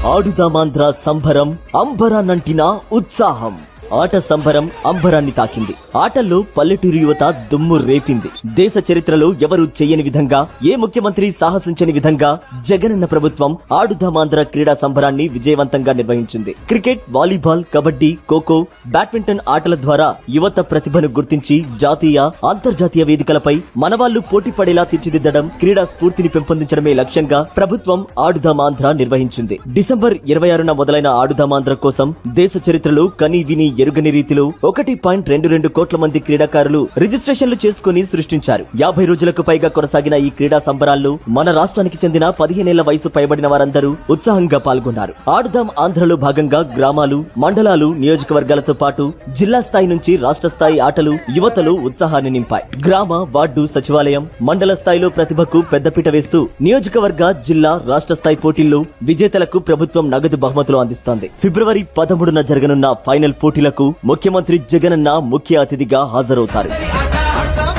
ఆడుదామాంధ్ర సంభరం అంబరాన్నంటిన ఉత్సాహం ఆట సంబరం అంబరాన్ని తాకింది ఆటల్లో పల్లెటూరు యువత దుమ్ము రేపింది దేశ చరిత్రలో ఎవరు చేయని విధంగా ఏ ముఖ్యమంత్రి సాహసించని విధంగా జగనన్న ప్రభుత్వం ఆడుదామాంధ్ర క్రీడా సంబరాన్ని విజయవంతంగా నిర్వహించింది cricket volleyball kabaddi kho kho badminton ఆటల ద్వారా యువత ప్రతిభను గుర్తించి జాతీయ అంతర్జాతీయ వేదికలపై మనవాళ్లు పోటీ పడేలా తీర్చిదిద్దడం క్రీడా స్ఫూర్తిని పెంపొందించడమే లక్ష్యంగా ప్రభుత్వం ఆడుదామాంధ్ర నిర్వహించింది డిసెంబర్ ఇరవై ఆరున మొదలైన ఆడుదామాంధ్ర కోసం దేశ చరిత్రలో కని విని ఎరుగని రీతిలో ఒకటి పాయింట్ రెండు రెండు కోట్ల మంది క్రీడాకారులు రిజిస్ట్రేషన్లు చేసుకుని సృష్టించారు యాభై రోజులకు పైగా కొనసాగిన ఈ క్రీడా సంబరాల్లో మన రాష్ట్రానికి చెందిన పదిహేనేళ్ల వయసు పైబడిన వారందరూ ఉత్సాహంగా పాల్గొన్నారు ఆడుదాం ఆంధ్రలో భాగంగా గ్రామాలు మండలాలు నియోజకవర్గాలతో పాటు జిల్లా స్థాయి నుంచి రాష్ట్ర స్థాయి ఆటలు యువతలో ఉత్సాహాన్ని నింపాయి గ్రామ వార్డు సచివాలయం మండల స్థాయిలో ప్రతిభకు పెద్దపీట వేస్తూ నియోజకవర్గ జిల్లా రాష్ట్ర స్థాయి పోటీల్లో విజేతలకు ప్రభుత్వం నగదు బహుమతులు అందిస్తోంది ఫిబ్రవరి పదమూడున జరగనున్న ఫైనల్ పోటీలకు ముఖ్యమంత్రి జగనన్న ముఖ్య అతిథిగా హాజరవుతారు